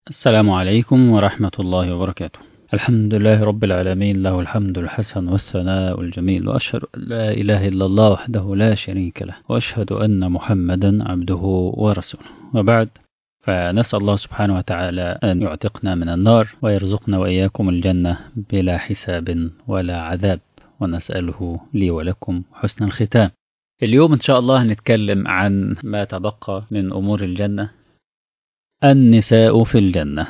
السلام عليكم ورحمة الله وبركاته الحمد لله رب العالمين له الحمد الحسن والثناء الجميل وأشهد أن لا إله إلا الله وحده لا شريك له وأشهد أن محمدا عبده ورسوله وبعد فنسأل الله سبحانه وتعالى أن يعتقنا من النار ويرزقنا وإياكم الجنة بلا حساب ولا عذاب ونسأله لي ولكم حسن الختام اليوم إن شاء الله هنتكلم عن ما تبقى من أمور الجنة النساء في الجنة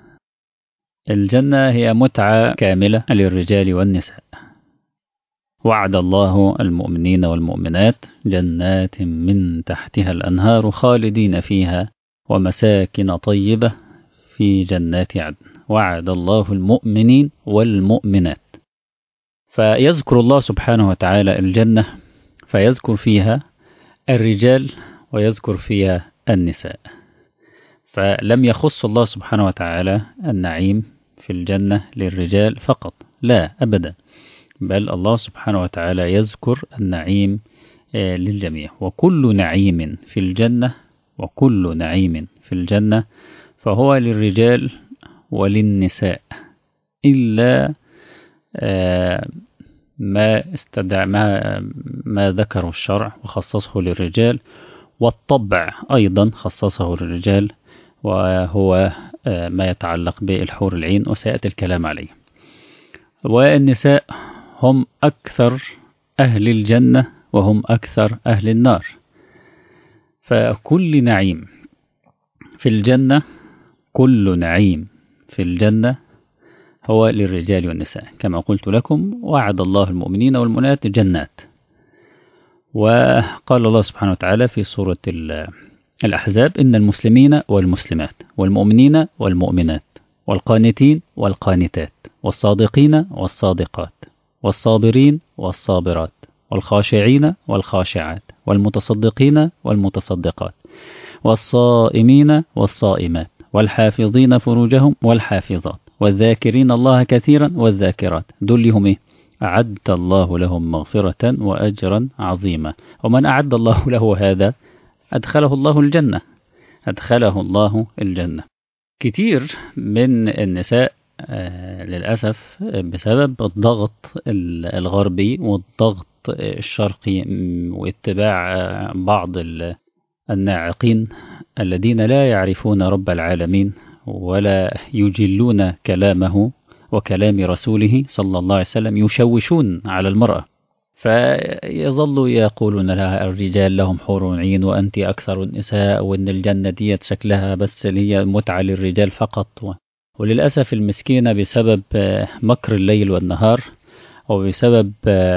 الجنة هي متعة كاملة للرجال والنساء وعد الله المؤمنين والمؤمنات جنات من تحتها الأنهار خالدين فيها ومساكن طيبة في جنات عدن وعد الله المؤمنين والمؤمنات فيذكر الله سبحانه وتعالى الجنة فيذكر فيها الرجال ويذكر فيها النساء فلم يخص الله سبحانه وتعالى النعيم في الجنة للرجال فقط لا أبدا بل الله سبحانه وتعالى يذكر النعيم للجميع وكل نعيم في الجنة وكل نعيم في الجنة فهو للرجال وللنساء إلا ما استدعى ما, ما ذكره الشرع وخصصه للرجال والطبع أيضا خصصه للرجال وهو ما يتعلق بالحور العين وسيأتي الكلام عليه والنساء هم أكثر أهل الجنة وهم أكثر أهل النار فكل نعيم في الجنة كل نعيم في الجنة هو للرجال والنساء كما قلت لكم وعد الله المؤمنين والمؤمنات جنات وقال الله سبحانه وتعالى في سورة الأحزاب إن المسلمين والمسلمات والمؤمنين والمؤمنات والقانتين والقانتات والصادقين والصادقات والصابرين والصابرات والخاشعين والخاشعات والمتصدقين والمتصدقات والصائمين والصائمات والحافظين فروجهم والحافظات والذاكرين الله كثيرا والذاكرات دلهم إيه؟ أعد الله لهم مغفرة وأجرا عظيما ومن أعد الله له هذا أدخله الله الجنة أدخله الله الجنة كتير من النساء آه للأسف بسبب الضغط الغربي والضغط الشرقي واتباع بعض الناعقين الذين لا يعرفون رب العالمين ولا يجلون كلامه وكلام رسوله صلى الله عليه وسلم يشوشون على المرأة فيظلوا يقولون لها الرجال لهم حور عين وأنت أكثر النساء وأن الجنة ديت شكلها بس هي متعة للرجال فقط وللأسف المسكينة بسبب مكر الليل والنهار وبسبب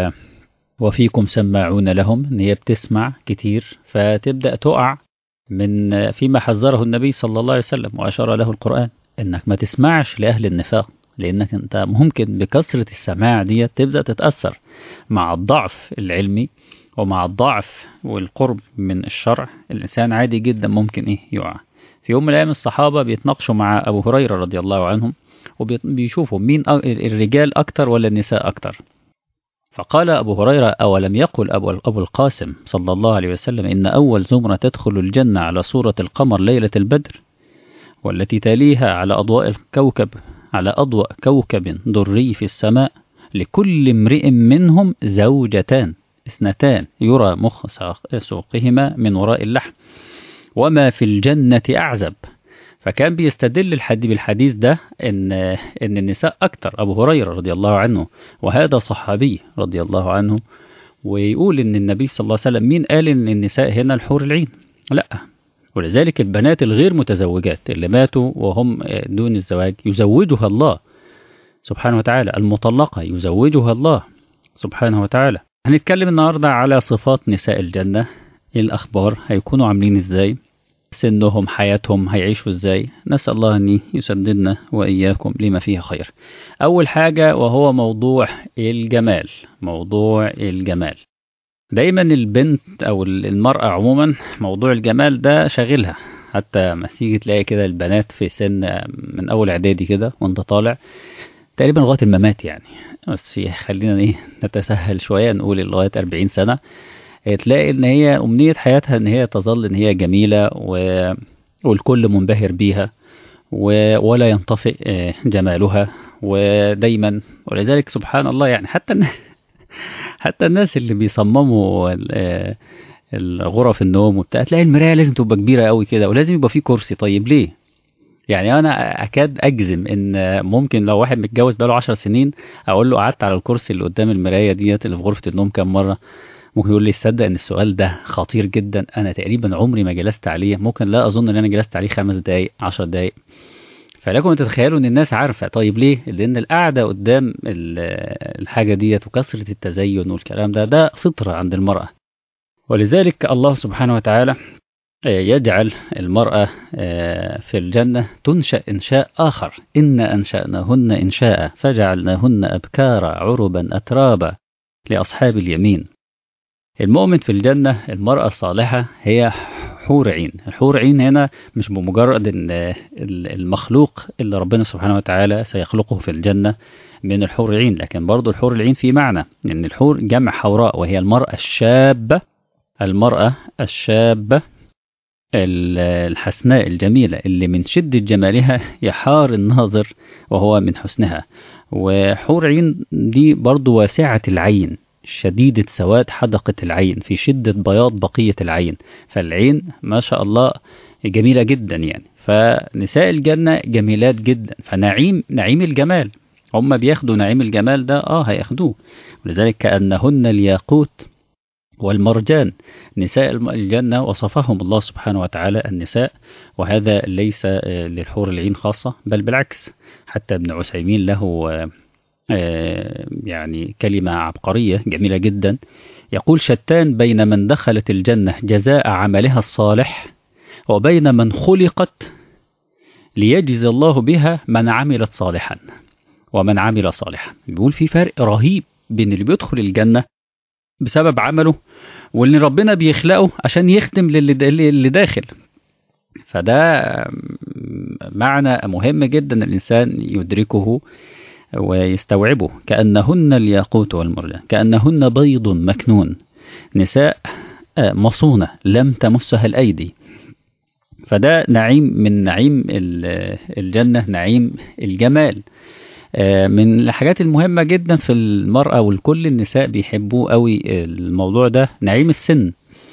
وفيكم سماعون لهم ان هي بتسمع كتير فتبدأ تقع من فيما حذره النبي صلى الله عليه وسلم وأشار له القرآن انك ما تسمعش لأهل النفاق لأنك أنت ممكن بكثرة السماع دي تبدأ تتأثر مع الضعف العلمي ومع الضعف والقرب من الشرع الإنسان عادي جدا ممكن إيه يقع في يوم من الأيام الصحابة بيتناقشوا مع أبو هريرة رضي الله عنهم وبيشوفوا مين الرجال أكتر ولا النساء أكتر فقال أبو هريرة أولم يقل أبو, أبو القاسم صلى الله عليه وسلم إن أول زمرة تدخل الجنة على صورة القمر ليلة البدر والتي تليها على أضواء الكوكب على أضواء كوكب دري في السماء لكل امرئ منهم زوجتان اثنتان يرى مخ سوقهما من وراء اللحم وما في الجنة أعزب فكان بيستدل الحديث بالحديث ده إن, إن النساء أكتر أبو هريرة رضي الله عنه وهذا صحابي رضي الله عنه ويقول إن النبي صلى الله عليه وسلم مين قال إن النساء هنا الحور العين لا ولذلك البنات الغير متزوجات اللي ماتوا وهم دون الزواج يزوجها الله سبحانه وتعالى المطلقة يزوجها الله سبحانه وتعالى هنتكلم النهاردة على صفات نساء الجنة الأخبار هيكونوا عاملين إزاي سنهم حياتهم هيعيشوا إزاي نسأل الله أن يسددنا وإياكم لما فيها خير أول حاجة وهو موضوع الجمال موضوع الجمال دايما البنت او المرأة عموما موضوع الجمال ده شاغلها حتى ما تيجي تلاقي كده البنات في سن من اول اعدادي كده وانت طالع تقريبا لغايه الممات يعني بس خلينا ايه نتسهل شويه نقول لغايه 40 سنه تلاقي ان هي امنيه حياتها ان هي تظل ان هي جميله و... والكل منبهر بيها ولا ينطفئ جمالها ودايما ولذلك سبحان الله يعني حتى حتى الناس اللي بيصمموا الغرف النوم وبتاع تلاقي المرايه لازم تبقى كبيره قوي كده ولازم يبقى فيه كرسي طيب ليه يعني انا اكاد اجزم ان ممكن لو واحد متجوز بقاله 10 سنين اقول له قعدت على الكرسي اللي قدام المرايه ديت اللي في غرفه النوم كام مره ممكن يقول لي تصدق ان السؤال ده خطير جدا انا تقريبا عمري ما جلست عليه ممكن لا اظن ان انا جلست عليه خمس دقائق 10 دقائق فلكم تتخيلوا ان الناس عارفه طيب ليه لان القعده قدام الحاجه ديت وكثره التزين والكلام ده ده فطره عند المراه ولذلك الله سبحانه وتعالى يجعل المرأة في الجنة تنشأ إنشاء آخر إن أنشأناهن إنشاء فجعلناهن أبكارا عربا أترابا لأصحاب اليمين المؤمن في الجنة المرأة الصالحة هي حور عين الحور عين هنا مش بمجرد ان المخلوق اللي ربنا سبحانه وتعالى سيخلقه في الجنة من الحور عين لكن برضو الحور العين في معنى ان الحور جمع حوراء وهي المرأة الشابة المرأة الشابة الحسناء الجميلة اللي من شدة جمالها يحار الناظر وهو من حسنها وحور عين دي برضو واسعة العين شديدة سواد حدقة العين في شدة بياض بقية العين فالعين ما شاء الله جميلة جدا يعني فنساء الجنة جميلات جدا فنعيم نعيم الجمال هم بياخدوا نعيم الجمال ده اه هياخدوه ولذلك كأنهن الياقوت والمرجان نساء الجنة وصفهم الله سبحانه وتعالى النساء وهذا ليس للحور العين خاصة بل بالعكس حتى ابن عثيمين له يعني كلمة عبقرية جميلة جدا يقول شتان بين من دخلت الجنة جزاء عملها الصالح وبين من خلقت ليجزي الله بها من عملت صالحا ومن عمل صالحا بيقول في فرق رهيب بين اللي بيدخل الجنة بسبب عمله واللي ربنا بيخلقه عشان يخدم للي داخل فده معنى مهم جدا الإنسان يدركه ويستوعبه كأنهن الياقوت والمرجان كأنهن بيض مكنون نساء مصونة لم تمسها الأيدي فده نعيم من نعيم الجنة نعيم الجمال من الحاجات المهمة جدا في المرأة والكل النساء بيحبوه قوي الموضوع ده نعيم السن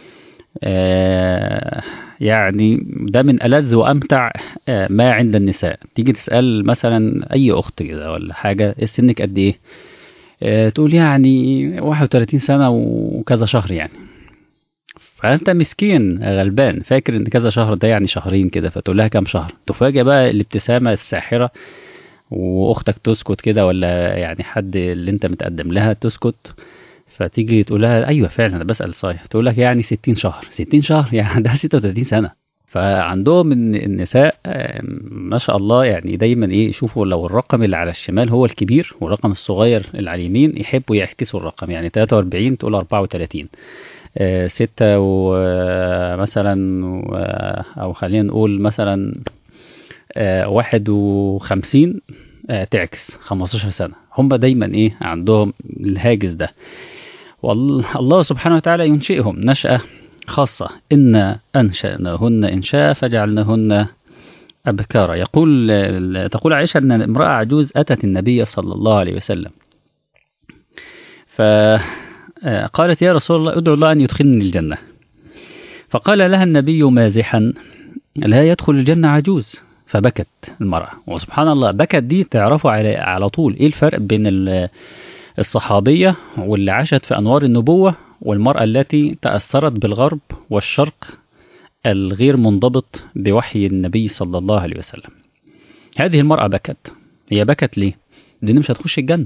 يعني ده من ألذ وأمتع ما عند النساء تيجي تسأل مثلا أي أخت كده ولا حاجة سنك قد إيه تقول يعني 31 سنة وكذا شهر يعني فأنت مسكين غلبان فاكر إن كذا شهر ده يعني شهرين كده فتقول لها كام شهر تفاجأ بقى الابتسامة الساحرة واختك تسكت كده ولا يعني حد اللي انت متقدم لها تسكت فتيجي تقول لها ايوه فعلا انا بسال صحيح تقول لك يعني 60 شهر 60 شهر يعني عندها 36 سنه فعندهم النساء ما شاء الله يعني دايما ايه يشوفوا لو الرقم اللي على الشمال هو الكبير والرقم الصغير اللي على اليمين يحبوا يعكسوا الرقم يعني 43 تقول 34 ستة ومثلا او خلينا نقول مثلا واحد وخمسين تعكس 15 سنة هم دايما ايه عندهم الهاجس ده والله سبحانه وتعالى ينشئهم نشأة خاصة إن أنشأناهن إنشاء فجعلناهن أبكارا يقول تقول عائشة أن امرأة عجوز أتت النبي صلى الله عليه وسلم فقالت يا رسول الله ادعو الله أن يدخلني الجنة فقال لها النبي مازحا لا يدخل الجنة عجوز فبكت المرأة وسبحان الله بكت دي تعرفوا على, على طول ايه الفرق بين الصحابية واللي عاشت في أنوار النبوة والمرأة التي تأثرت بالغرب والشرق الغير منضبط بوحي النبي صلى الله عليه وسلم هذه المرأة بكت هي بكت ليه؟ لأن مش هتخش الجنة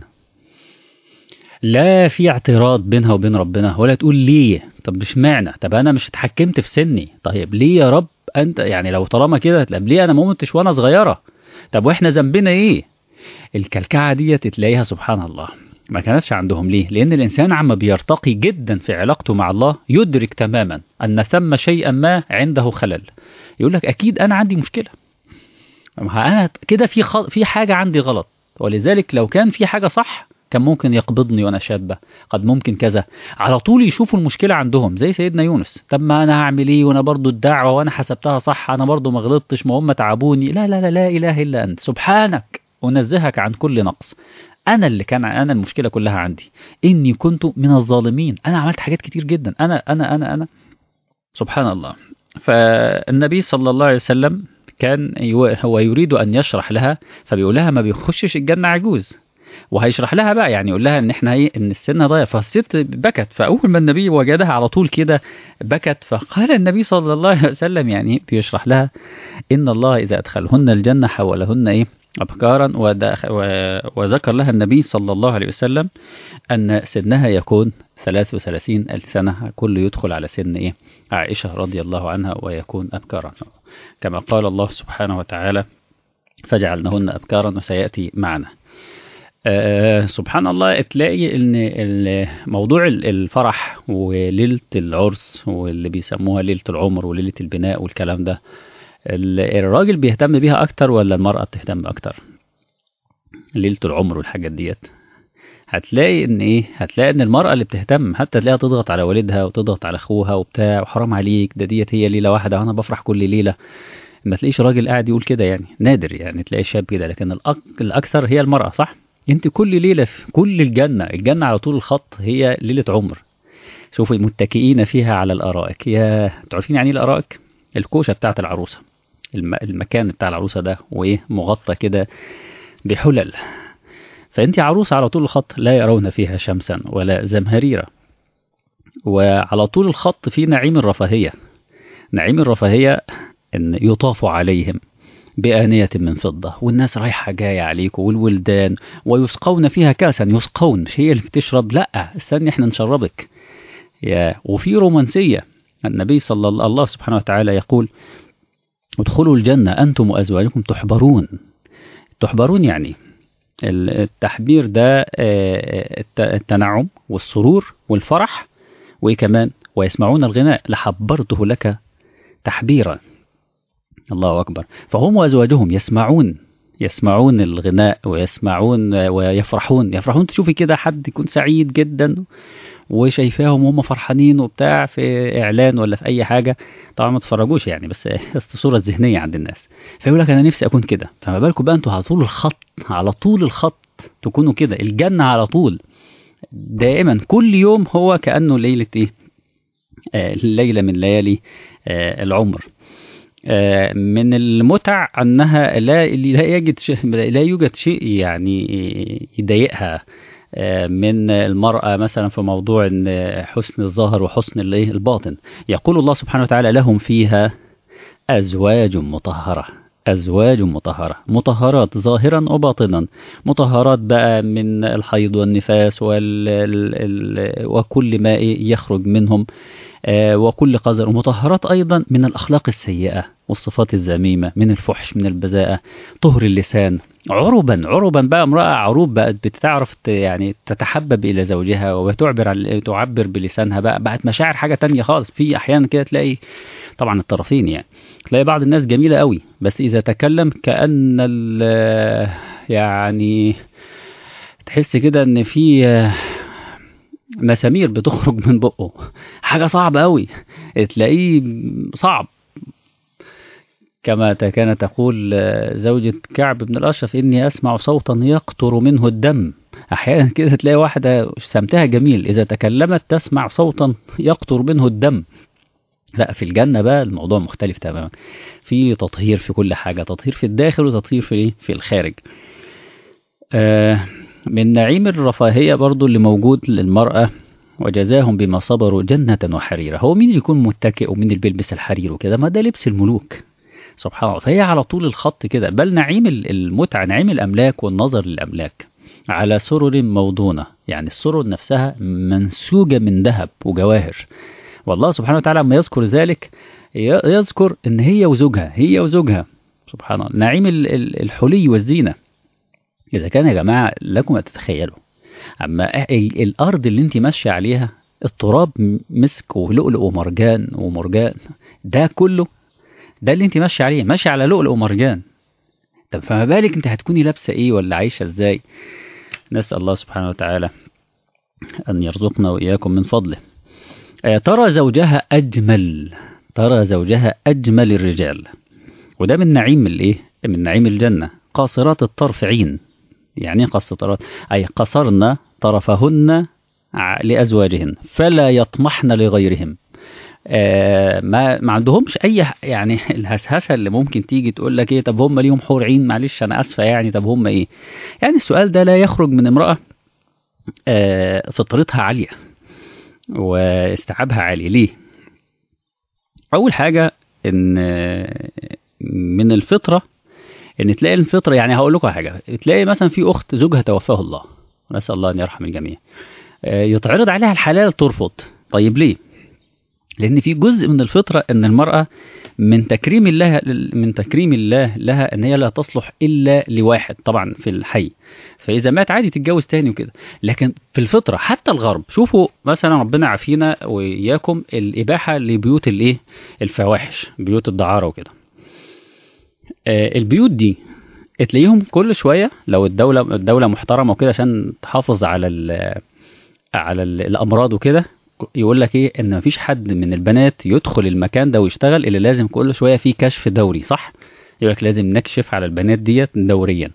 لا في اعتراض بينها وبين ربنا ولا تقول ليه طب مش معنى طب أنا مش اتحكمت في سني طيب ليه يا رب انت يعني لو طالما كده طب ليه انا ما متش وانا صغيره طب واحنا ذنبنا ايه الكلكعه دي تلاقيها سبحان الله ما كانتش عندهم ليه لان الانسان عما بيرتقي جدا في علاقته مع الله يدرك تماما ان ثم شيئا ما عنده خلل يقول لك اكيد انا عندي مشكله انا كده في خ... في حاجه عندي غلط ولذلك لو كان في حاجه صح كان ممكن يقبضني وانا شابه قد ممكن كذا على طول يشوفوا المشكله عندهم زي سيدنا يونس طب ما انا هعمل ايه وانا برضو الدعوه وانا حسبتها صح انا برضو ما غلطتش ما هم تعبوني لا لا لا لا اله الا انت سبحانك انزهك عن كل نقص انا اللي كان انا المشكله كلها عندي اني كنت من الظالمين انا عملت حاجات كتير جدا انا انا انا انا سبحان الله فالنبي صلى الله عليه وسلم كان هو يريد ان يشرح لها فبيقول لها ما بيخشش الجنه عجوز وهيشرح لها بقى يعني يقول لها ان احنا ايه ان السن ضايع فالست بكت فاول ما النبي وجدها على طول كده بكت فقال النبي صلى الله عليه وسلم يعني بيشرح لها ان الله اذا ادخلهن الجنه حولهن ايه أبكارا وذكر لها النبي صلى الله عليه وسلم أن سنها يكون 33 سنة كل يدخل على سن إيه عائشة رضي الله عنها ويكون أبكارا كما قال الله سبحانه وتعالى فجعلنهن أبكارا وسيأتي معنا أه سبحان الله تلاقي ان موضوع الفرح وليله العرس واللي بيسموها ليله العمر وليله البناء والكلام ده الراجل بيهتم بيها اكتر ولا المرأة بتهتم اكتر ليلة العمر والحاجات ديت هتلاقي ان ايه هتلاقي ان المرأة اللي بتهتم حتى تلاقيها تضغط على والدها وتضغط على اخوها وبتاع وحرام عليك ده ديت هي ليلة واحدة وانا بفرح كل ليلة ما تلاقيش راجل قاعد يقول كده يعني نادر يعني تلاقي شاب كده لكن الأك... الاكثر هي المرأة صح انت كل ليلة في كل الجنة الجنة على طول الخط هي ليلة عمر شوفوا متكئين فيها على الارائك يا تعرفين يعني ايه الارائك الكوشه بتاعت العروسه المكان بتاع العروسه ده وايه مغطى كده بحلل فانت عروسه على طول الخط لا يرون فيها شمسا ولا زمهريرا وعلى طول الخط في نعيم الرفاهيه نعيم الرفاهيه ان يطاف عليهم بآنية من فضة والناس رايحة جاية عليك والولدان ويسقون فيها كاسا يسقون مش هي اللي بتشرب لا استني احنا نشربك يا وفي رومانسية النبي صلى الله, الله سبحانه وتعالى يقول ادخلوا الجنة أنتم وأزواجكم تحبرون تحبرون يعني التحبير ده التنعم والسرور والفرح وكمان ويسمعون الغناء لحبرته لك تحبيرا الله أكبر فهم وأزواجهم يسمعون يسمعون الغناء ويسمعون ويفرحون يفرحون تشوفي كده حد يكون سعيد جدا وشايفاهم وهم فرحانين وبتاع في اعلان ولا في اي حاجه طبعا ما تتفرجوش يعني بس الصوره الذهنيه عند الناس فيقول لك انا نفسي اكون كده فما بالكم بقى انتوا على طول الخط على طول الخط تكونوا كده الجنه على طول دائما كل يوم هو كانه ليله ايه آه ليله من ليالي آه العمر آه من المتع انها لا لا يجد شيء لا يوجد شيء يعني يضايقها من المرأة مثلا في موضوع حسن الظاهر وحسن الباطن يقول الله سبحانه وتعالى لهم فيها أزواج مطهرة أزواج مطهرة مطهرات ظاهرا وباطنا مطهرات بقى من الحيض والنفاس وال... وكل ما يخرج منهم وكل قذر ومطهرات أيضا من الأخلاق السيئة والصفات الذميمة من الفحش من البذاءة طهر اللسان عربا عربا بقى امرأة عروب بقت بتعرف يعني تتحبب إلى زوجها وتعبر تعبر بلسانها بقى بقت مشاعر حاجة تانية خالص في أحيانا كده تلاقي طبعا الطرفين يعني تلاقي بعض الناس جميلة قوي بس إذا تكلم كأن يعني تحس كده إن في مسامير بتخرج من بقه حاجة صعبة قوي تلاقيه صعب كما كانت تقول زوجة كعب بن الأشرف إني أسمع صوتا يقطر منه الدم أحيانا كده تلاقي واحدة سمتها جميل إذا تكلمت تسمع صوتا يقطر منه الدم لا في الجنة بقى الموضوع مختلف تماما في تطهير في كل حاجة تطهير في الداخل وتطهير في في الخارج آه من نعيم الرفاهية برضو اللي موجود للمرأة وجزاهم بما صبروا جنة وحريرة هو مين اللي يكون متكئ ومين اللي بيلبس الحرير وكده ما ده لبس الملوك سبحان الله فهي على طول الخط كده بل نعيم المتعة نعيم الأملاك والنظر للأملاك على سرر موضونة يعني السرر نفسها منسوجة من ذهب وجواهر والله سبحانه وتعالى لما يذكر ذلك يذكر ان هي وزوجها هي وزوجها سبحان الله نعيم الحلي والزينة إذا كان يا جماعة لكم أن تتخيلوا أما الأرض اللي أنت ماشية عليها التراب مسك ولؤلؤ ومرجان ومرجان ده كله ده اللي أنت ماشية عليه ماشية على لؤلؤ ومرجان طب فما بالك أنت هتكوني لابسة إيه ولا عايشة إزاي نسأل الله سبحانه وتعالى أن يرزقنا وإياكم من فضله آه، ترى زوجها أجمل ترى زوجها أجمل الرجال وده من نعيم الإيه؟ من نعيم الجنة قاصرات الطرف عين يعني إيه قاصرات أي قصرن طرفهن ع- لأزواجهن فلا يطمحن لغيرهم آه، ما ما عندهمش اي ح- يعني الهسهسه اللي ممكن تيجي تقول لك ايه طب هم ليهم حور عين معلش انا اسفه يعني طب هم ايه يعني السؤال ده لا يخرج من امراه آه، فطرتها عاليه واستيعابها عالي ليه اول حاجه ان آه، من الفطره ان تلاقي الفطره يعني هقول لكم حاجه تلاقي مثلا في اخت زوجها توفاه الله نسال الله ان يرحم الجميع آه، يتعرض عليها الحلال ترفض طيب ليه لان في جزء من الفطره ان المراه من تكريم الله من تكريم الله لها ان هي لا تصلح الا لواحد طبعا في الحي فاذا مات عادي تتجوز تاني وكده لكن في الفطره حتى الغرب شوفوا مثلا ربنا عافينا واياكم الاباحه لبيوت الايه الفواحش بيوت الدعاره وكده آه، البيوت دي تلاقيهم كل شويه لو الدوله الدوله محترمه وكده عشان تحافظ على ال على ال الامراض وكده يقول لك ايه ان مفيش حد من البنات يدخل المكان ده ويشتغل الا لازم كل شويه في كشف دوري صح يقول لك لازم نكشف على البنات ديت دوريا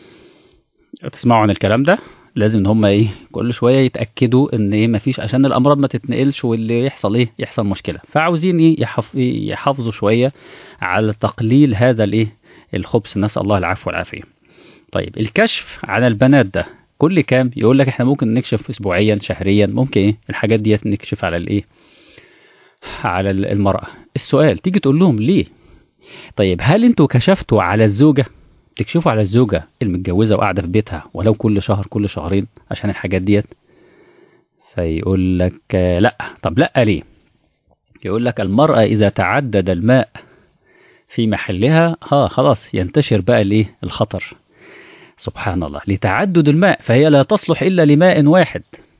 تسمعوا عن الكلام ده لازم ان هم ايه كل شويه يتاكدوا ان ايه مفيش عشان الامراض ما تتنقلش واللي يحصل ايه يحصل مشكله فعاوزين ايه يحف يحافظوا شويه على تقليل هذا الايه الخبث نسال الله العفو والعافيه طيب الكشف عن البنات ده كل كام يقول لك احنا ممكن نكشف اسبوعيا شهريا ممكن ايه الحاجات ديت نكشف على الايه على ال- المرأة السؤال تيجي تقول لهم ليه طيب هل انتوا كشفتوا على الزوجة تكشفوا على الزوجة المتجوزة وقاعدة في بيتها ولو كل شهر كل شهرين عشان الحاجات ديت فيقول لك آه، لا طب لا ليه يقول لك المرأة إذا تعدد الماء في محلها ها خلاص ينتشر بقى الايه الخطر سبحان الله لتعدد الماء فهي لا تصلح إلا لماء واحد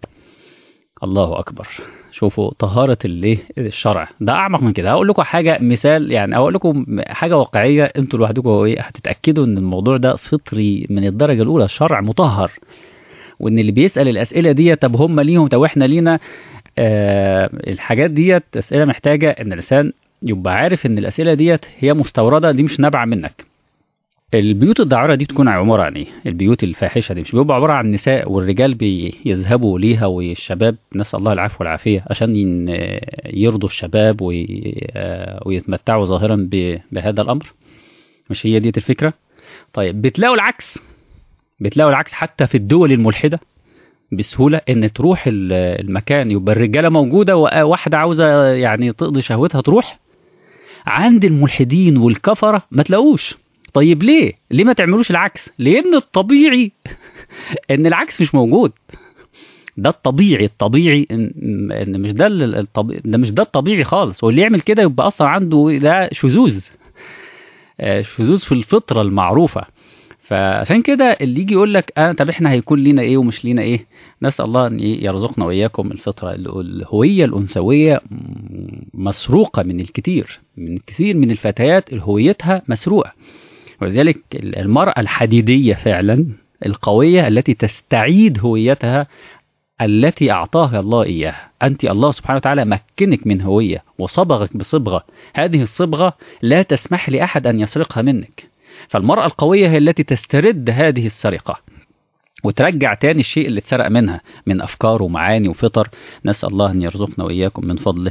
الله أكبر شوفوا طهارة الايه الشرع ده أعمق من كده هقول لكم حاجة مثال يعني أقول لكم حاجة واقعية أنتوا لوحدكم ايه هتتأكدوا إن الموضوع ده فطري من الدرجة الأولى الشرع مطهر وإن اللي بيسأل الأسئلة دي طب هم ليهم طب إحنا لينا آه الحاجات ديت أسئلة محتاجة إن الإنسان يبقى عارف إن الأسئلة ديت هي مستوردة دي مش نابعة منك البيوت الدعارة دي تكون عبارة عن ايه؟ البيوت الفاحشة دي مش بيبقى عبارة عن نساء والرجال بيذهبوا ليها والشباب نسأل الله العفو والعافية عشان ين- يرضوا الشباب وي- آه، ويتمتعوا ظاهرا ب- بهذا الأمر مش هي دي الفكرة؟ طيب بتلاقوا العكس بتلاقوا العكس حتى في الدول الملحدة بسهولة ان تروح ال- المكان يبقى الرجالة موجودة وواحدة عاوزة يعني تقضي شهوتها تروح عند الملحدين والكفرة ما تلاقوش طيب ليه؟ ليه ما تعملوش العكس؟ لأن الطبيعي إن العكس مش موجود. ده الطبيعي الطبيعي إن, إن مش ده ال- الطبيعي ده مش ده الطبيعي خالص واللي يعمل كده يبقى أصلا عنده ده شذوذ. آه، شذوذ في الفطرة المعروفة. فعشان كده اللي يجي يقول لك آه طب احنا هيكون لينا ايه ومش لينا ايه نسال الله ان إيه يرزقنا واياكم الفطره ال- الهويه الانثويه م- مسروقه من الكثير من كثير من الفتيات هويتها مسروقه ولذلك المرأة الحديدية فعلا القوية التي تستعيد هويتها التي أعطاها الله إياها أنت الله سبحانه وتعالى مكنك من هوية وصبغك بصبغة هذه الصبغة لا تسمح لأحد أن يسرقها منك فالمرأة القوية هي التي تسترد هذه السرقة وترجع تاني الشيء اللي اتسرق منها من أفكار ومعاني وفطر نسأل الله أن يرزقنا وإياكم من فضله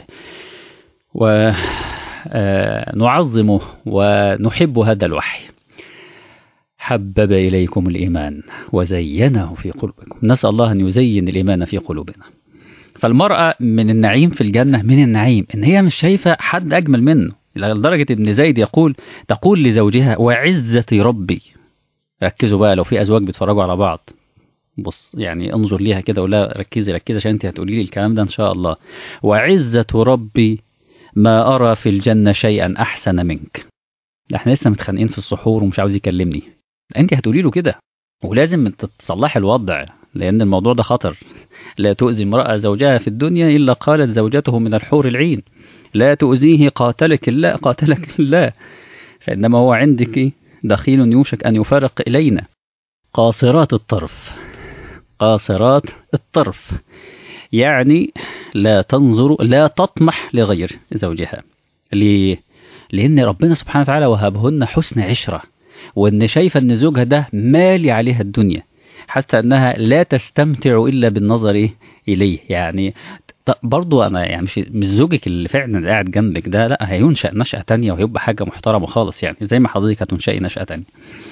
ونعظمه ونحب هذا الوحي حبب إليكم الإيمان وزينه في قلوبكم نسأل الله أن يزين الإيمان في قلوبنا فالمرأة من النعيم في الجنة من النعيم إن هي مش شايفة حد أجمل منه لدرجة ابن زيد يقول تقول لزوجها وعزة ربي ركزوا بقى لو في أزواج بيتفرجوا على بعض بص يعني انظر ليها كده ولا ركزي ركزي عشان انت هتقولي لي الكلام ده ان شاء الله وعزة ربي ما أرى في الجنة شيئا أحسن منك ده احنا لسه متخانقين في السحور ومش عاوز يكلمني انت هتقولي له كده ولازم تصلحي الوضع لأن الموضوع ده خطر لا تؤذي امرأة زوجها في الدنيا إلا قالت زوجته من الحور العين لا تؤذيه قاتلك الله قاتلك الله فإنما هو عندك دخيل يوشك أن يفارق إلينا قاصرات الطرف قاصرات الطرف يعني لا تنظر لا تطمح لغير زوجها ليه؟ لأن ربنا سبحانه وتعالى وهبهن حسن عشرة وإن شايفة إن زوجها ده مالي عليها الدنيا حتى أنها لا تستمتع إلا بالنظر إليه يعني برضو أنا يعني مش مش زوجك اللي فعلا قاعد جنبك ده لا هينشأ نشأة تانية وهيبقى حاجة محترمة خالص يعني زي ما حضرتك هتنشئي نشأة تانية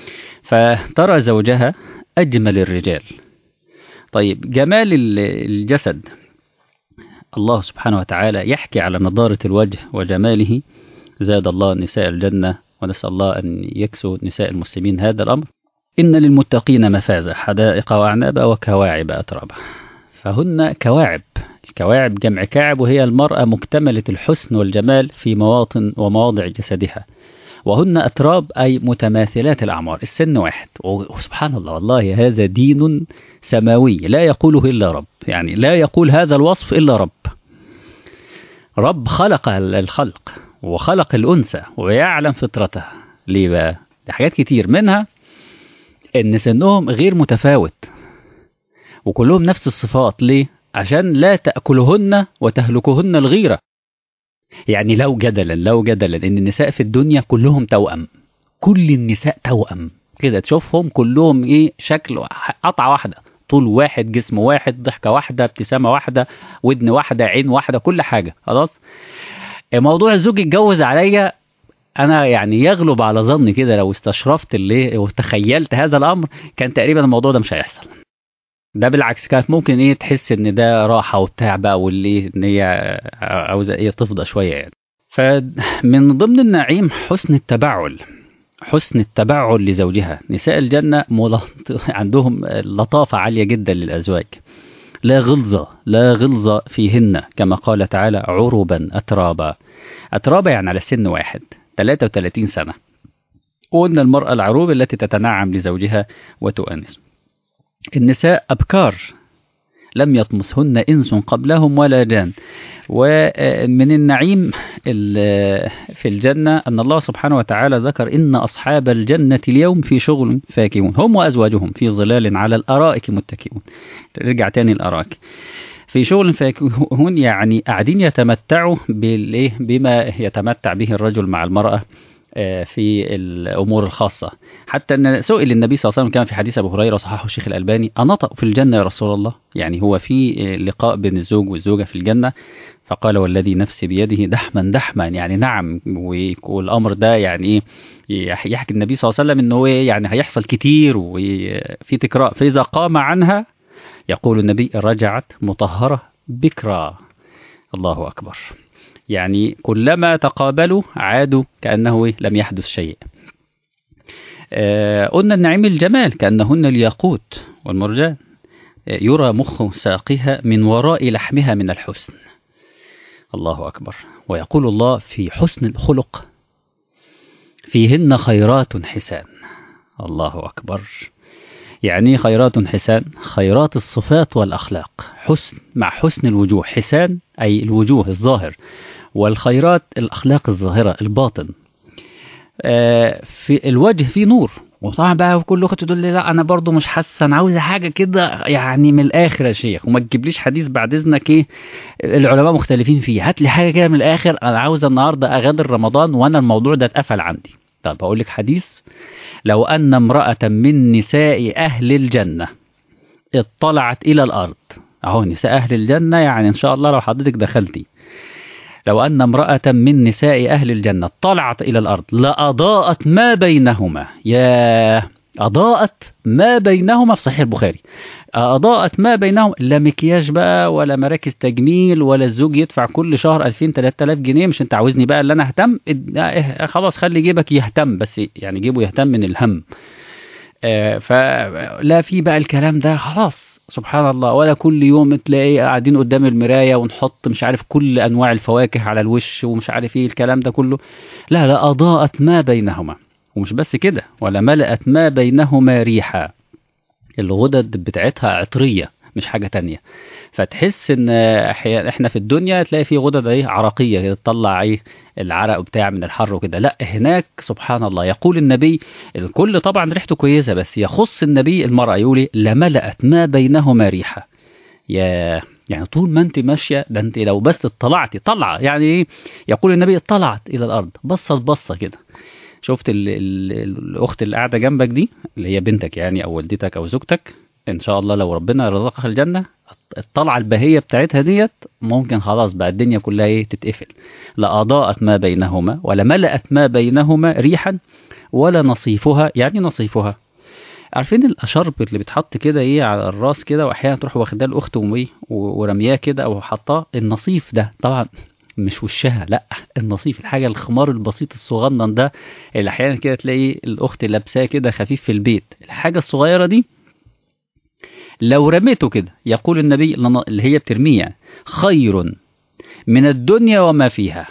فترى زوجها أجمل الرجال طيب جمال الجسد الله سبحانه وتعالى يحكي على نضارة الوجه وجماله زاد الله نساء الجنة ونسأل الله أن يكسو نساء المسلمين هذا الأمر إن للمتقين مفازة حدائق وأعناب وكواعب أترابا فهن كواعب الكواعب جمع كاعب وهي المرأة مكتملة الحسن والجمال في مواطن ومواضع جسدها وهن أتراب أي متماثلات الأعمار السن واحد وسبحان الله والله هذا دين سماوي لا يقوله إلا رب يعني لا يقول هذا الوصف إلا رب رب خلق الخلق وخلق الأنثى ويعلم فطرتها ليه بقى؟ حاجات كتير منها إن سنهم غير متفاوت وكلهم نفس الصفات ليه؟ عشان لا تأكلهن وتهلكهن الغيرة يعني لو جدلا لو جدلا ان النساء في الدنيا كلهم توأم كل النساء توأم كده تشوفهم كلهم ايه شكل قطعة واحدة طول واحد جسم واحد ضحكة واحدة ابتسامة واحدة ودن واحدة عين واحدة كل حاجة خلاص موضوع الزوج يتجوز عليا انا يعني يغلب على ظني كده لو استشرفت اللي وتخيلت هذا الامر كان تقريبا الموضوع ده مش هيحصل ده بالعكس كانت ممكن ايه تحس ان ده راحه وبتاع بقى واللي ان هي عاوزه ايه تفضى شويه يعني فمن ضمن النعيم حسن التبعل حسن التبعل لزوجها نساء الجنة عندهم لطافة عالية جدا للأزواج لا غلظة لا غلظة فيهن كما قال تعالى عربا أترابا أترابا يعني على سن واحد 33 سنة وقلنا المرأة العروب التي تتنعم لزوجها وتؤنس النساء أبكار لم يطمسهن إنس قبلهم ولا جان ومن النعيم في الجنة أن الله سبحانه وتعالى ذكر إن أصحاب الجنة اليوم في شغل فاكهون هم وأزواجهم في ظلال على الأرائك متكئون رجع تاني الأرائك في شغل فاكهون يعني قاعدين يتمتعوا بالإيه بما يتمتع به الرجل مع المرأة في الامور الخاصه حتى ان سئل النبي صلى الله عليه وسلم كان في حديث ابو هريره صححه الشيخ الالباني انطق في الجنه يا رسول الله يعني هو في لقاء بين الزوج والزوجه في الجنه فقال والذي نفسي بيده دحما دحما يعني نعم والامر ده يعني ايه يحكي النبي صلى الله عليه وسلم انه هو يعني هيحصل كتير وفي تكرار فاذا قام عنها يقول النبي رجعت مطهره بكرا الله اكبر يعني كلما تقابلوا عادوا كأنه لم يحدث شيء آه قلنا النعيم الجمال كأنهن الياقوت والمرجان آه يرى مخ ساقها من وراء لحمها من الحسن الله أكبر ويقول الله في حسن الخلق فيهن خيرات حسان الله أكبر يعني خيرات حسان خيرات الصفات والأخلاق حسن مع حسن الوجوه حسان أي الوجوه الظاهر والخيرات الأخلاق الظاهرة الباطن آه في الوجه فيه نور وطبعا بقى كل اخت تقول لي لا انا برضو مش حاسه انا عاوزه حاجه كده يعني من الاخر يا شيخ وما تجيبليش حديث بعد اذنك ايه العلماء مختلفين فيه هات لي حاجه كده من الاخر انا عاوز النهارده اغادر رمضان وانا الموضوع ده اتقفل عندي طب هقول لك حديث لو ان امراه من نساء اهل الجنه اطلعت الى الارض اهو نساء اهل الجنه يعني ان شاء الله لو حضرتك دخلتي لو أن امرأة من نساء أهل الجنة طلعت إلى الأرض لأضاءت ما بينهما يا أضاءت ما بينهما في صحيح البخاري أضاءت ما بينهم لا مكياج بقى ولا مراكز تجميل ولا الزوج يدفع كل شهر 2000 3000 جنيه مش انت عاوزني بقى اللي انا اهتم خلاص خلي جيبك يهتم بس يعني جيبه يهتم من الهم آه فلا في بقى الكلام ده خلاص سبحان الله ولا كل يوم تلاقي قاعدين قدام المرايه ونحط مش عارف كل انواع الفواكه على الوش ومش عارف ايه الكلام ده كله لا لا اضاءت ما بينهما ومش بس كده ولا ملأت ما بينهما ريحا الغدد بتاعتها عطريه مش حاجة تانية فتحس ان احيانا احنا في الدنيا تلاقي في غدد ايه عرقية كده تطلع ايه العرق بتاع من الحر وكده لا هناك سبحان الله يقول النبي الكل طبعا ريحته كويسة بس يخص النبي المرأة يقول إيه؟ لملأت ما بينهما ريحة يا يعني طول ما انت ماشيه ده انت لو بس اطلعتي طلعه يعني ايه يقول النبي اطلعت الى الارض بصت بصه كده شفت ال ال الاخت اللي قاعده جنبك دي اللي هي بنتك يعني او والدتك او زوجتك ان شاء الله لو ربنا رزقها الجنه الطلعه البهيه بتاعتها ديت ممكن خلاص بقى الدنيا كلها ايه تتقفل لا اضاءت ما بينهما ولا ملأت ما بينهما ريحا ولا نصيفها يعني نصيفها عارفين الاشرب اللي بيتحط كده ايه على الراس كده واحيانا تروح واخداه الاخت وايه ورمياه كده او حطاه النصيف ده طبعا مش وشها لا النصيف الحاجه الخمار البسيط الصغنن ده اللي احيانا كده تلاقي الاخت لابساه كده خفيف في البيت الحاجه الصغيره دي لو رميته كده يقول النبي اللي هي بترميه خير من الدنيا وما فيها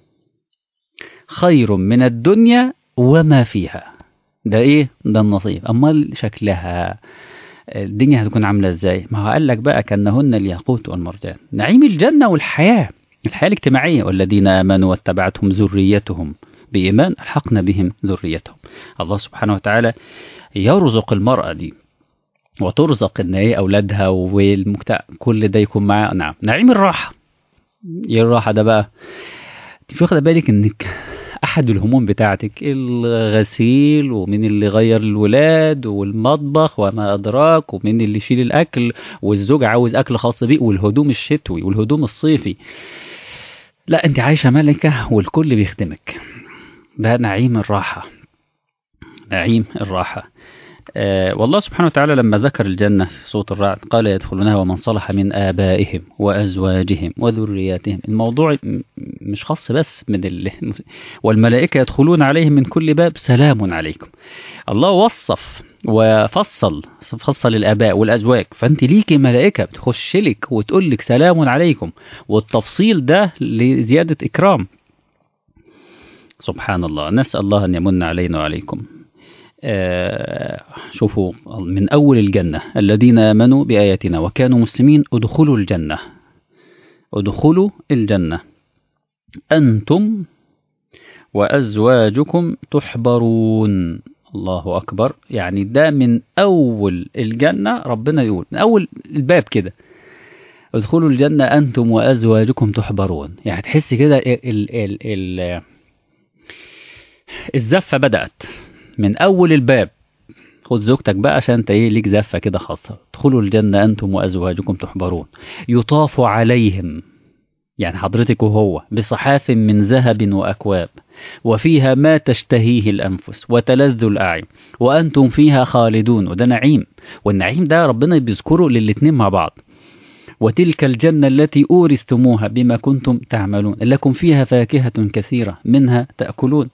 خير من الدنيا وما فيها ده ايه ده النصيف امال شكلها الدنيا هتكون عامله ازاي ما هو قال لك بقى كانهن الياقوت والمرجان نعيم الجنه والحياه الحياه الاجتماعيه والذين امنوا واتبعتهم ذريتهم بايمان الحقنا بهم ذريتهم الله سبحانه وتعالى يرزق المراه دي وترزق ان ايه اولادها والمجتمع كل ده يكون معاه نعم نعيم الراحه ايه الراحه ده بقى في واخده بالك انك احد الهموم بتاعتك الغسيل ومين اللي غير الولاد والمطبخ وما ادراك ومين اللي يشيل الاكل والزوج عاوز اكل خاص بيه والهدوم الشتوي والهدوم الصيفي لا انت عايشه ملكه والكل بيخدمك ده نعيم الراحه نعيم الراحه آه والله سبحانه وتعالى لما ذكر الجنة في صوت الرعد قال يدخلونها ومن صلح من آبائهم وأزواجهم وذرياتهم الموضوع مش خاص بس من ال... والملائكة يدخلون عليهم من كل باب سلام عليكم الله وصف وفصل فصل الآباء والأزواج فأنت ليكي ملائكة بتخش لك وتقول لك سلام عليكم والتفصيل ده لزيادة إكرام سبحان الله نسأل الله أن يمن علينا وعليكم آه شوفوا من أول الجنة الذين آمنوا بآياتنا وكانوا مسلمين ادخلوا الجنة ادخلوا الجنة أنتم وأزواجكم تحبرون الله أكبر يعني ده من أول الجنة ربنا يقول من أول الباب كده ادخلوا الجنة أنتم وأزواجكم تحبرون يعني تحس كده ال ال ال الزفة بدأت من اول الباب خد زوجتك بقى عشان انت ايه ليك زفه كده خاصه ادخلوا الجنه انتم وازواجكم تحبرون يطاف عليهم يعني حضرتك وهو بصحاف من ذهب واكواب وفيها ما تشتهيه الانفس وتلذ الاعين وانتم فيها خالدون وده نعيم والنعيم ده ربنا بيذكره للاتنين مع بعض وتلك الجنة التي أورثتموها بما كنتم تعملون لكم فيها فاكهة كثيرة منها تأكلون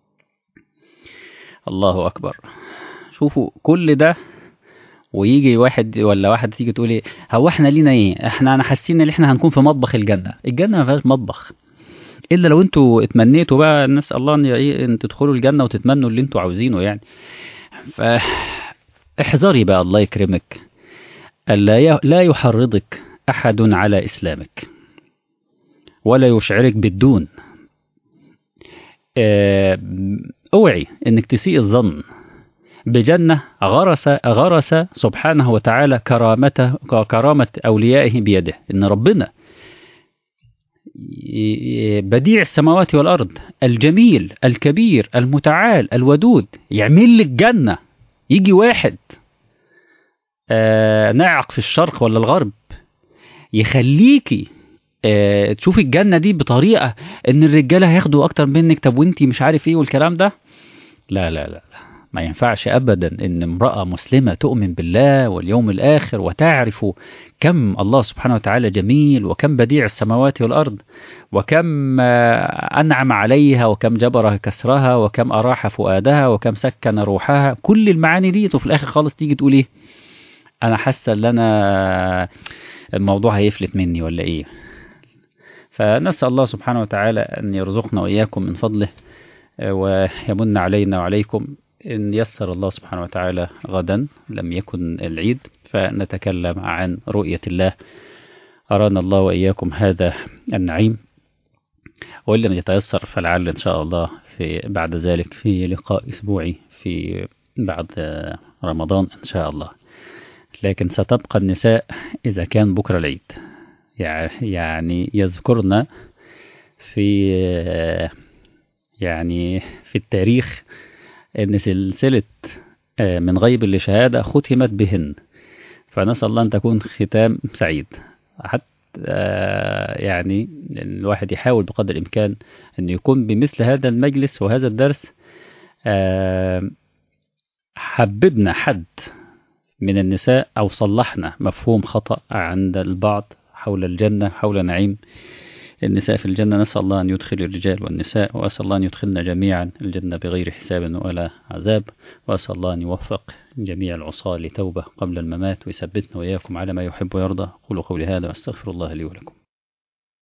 الله اكبر شوفوا كل ده ويجي واحد ولا واحد تيجي تقول ايه هو احنا لينا ايه احنا انا حاسين ان احنا هنكون في مطبخ الجنه الجنه ما فيهاش مطبخ الا لو انتوا اتمنيتوا بقى نسال الله ان ايه ان تدخلوا الجنه وتتمنوا اللي انتوا عاوزينه يعني ف احذري بقى الله يكرمك الا لا يحرضك احد على اسلامك ولا يشعرك بالدون اه اوعي انك تسيء الظن بجنة غرس غرس سبحانه وتعالى كرامته كرامة أوليائه بيده إن ربنا بديع السماوات والأرض الجميل الكبير المتعال الودود يعمل لك جنة يجي واحد آه ناعق في الشرق ولا الغرب يخليكي آه تشوفي الجنة دي بطريقة ان الرجالة هياخدوا اكتر منك طب وانتي مش عارف ايه والكلام ده لا لا لا ما ينفعش ابدا ان امرأة مسلمة تؤمن بالله واليوم الاخر وتعرف كم الله سبحانه وتعالى جميل وكم بديع السماوات والارض وكم انعم عليها وكم جبر كسرها وكم اراح فؤادها وكم سكن روحها كل المعاني دي وفي الاخر خالص تيجي تقول ايه انا حاسه ان انا الموضوع هيفلت مني ولا ايه فنسال الله سبحانه وتعالى ان يرزقنا واياكم من فضله ويمن علينا وعليكم إن يسر الله سبحانه وتعالى غدا لم يكن العيد فنتكلم عن رؤية الله أرانا الله وإياكم هذا النعيم وإن لم يتيسر فلعل إن شاء الله في بعد ذلك في لقاء أسبوعي في بعد رمضان إن شاء الله لكن ستبقى النساء إذا كان بكرة العيد يعني يذكرنا في يعني في التاريخ أن سلسلة من غيب لشهادة ختمت بهن فنسأل الله أن تكون ختام سعيد حتى يعني الواحد يحاول بقدر الإمكان أن يكون بمثل هذا المجلس وهذا الدرس حببنا حد من النساء أو صلحنا مفهوم خطأ عند البعض حول الجنة حول نعيم النساء في الجنة نسأل الله أن يدخل الرجال والنساء وأسأل الله أن يدخلنا جميعا الجنة بغير حساب ولا عذاب وأسأل الله أن يوفق جميع العصاة لتوبة قبل الممات ويثبتنا وإياكم على ما يحب ويرضى قولوا قولي هذا وأستغفر الله لي ولكم